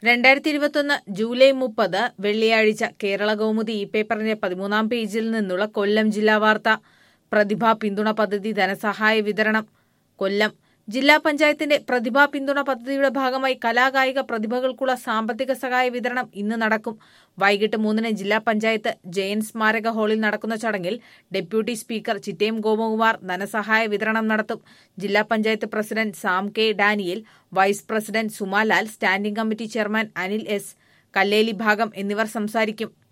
രണ്ടായിരത്തി ഇരുപത്തൊന്ന് ജൂലൈ മുപ്പത് വെള്ളിയാഴ്ച കേരള കൗമുദി ഇ പേപ്പറിന്റെ പതിമൂന്നാം പേജിൽ നിന്നുള്ള കൊല്ലം ജില്ലാ വാർത്ത പ്രതിഭാ പിന്തുണ പദ്ധതി ധനസഹായ വിതരണം കൊല്ലം ജില്ലാ പഞ്ചായത്തിന്റെ പ്രതിഭാ പിന്തുണ പദ്ധതിയുടെ ഭാഗമായി കലാകായിക പ്രതിഭകൾക്കുള്ള സാമ്പത്തിക സഹായ വിതരണം ഇന്ന് നടക്കും വൈകിട്ട് മൂന്നിന് ജില്ലാ പഞ്ചായത്ത് ജയൻ സ്മാരക ഹാളിൽ നടക്കുന്ന ചടങ്ങിൽ ഡെപ്യൂട്ടി സ്പീക്കർ ചിറ്റയം ഗോപകുമാർ ധനസഹായ വിതരണം നടത്തും ജില്ലാ panchayat president Sam K Daniel vice president Sumalal standing committee chairman Anil S Kalleli ഭാഗം എന്നിവർ സംസാരിക്കും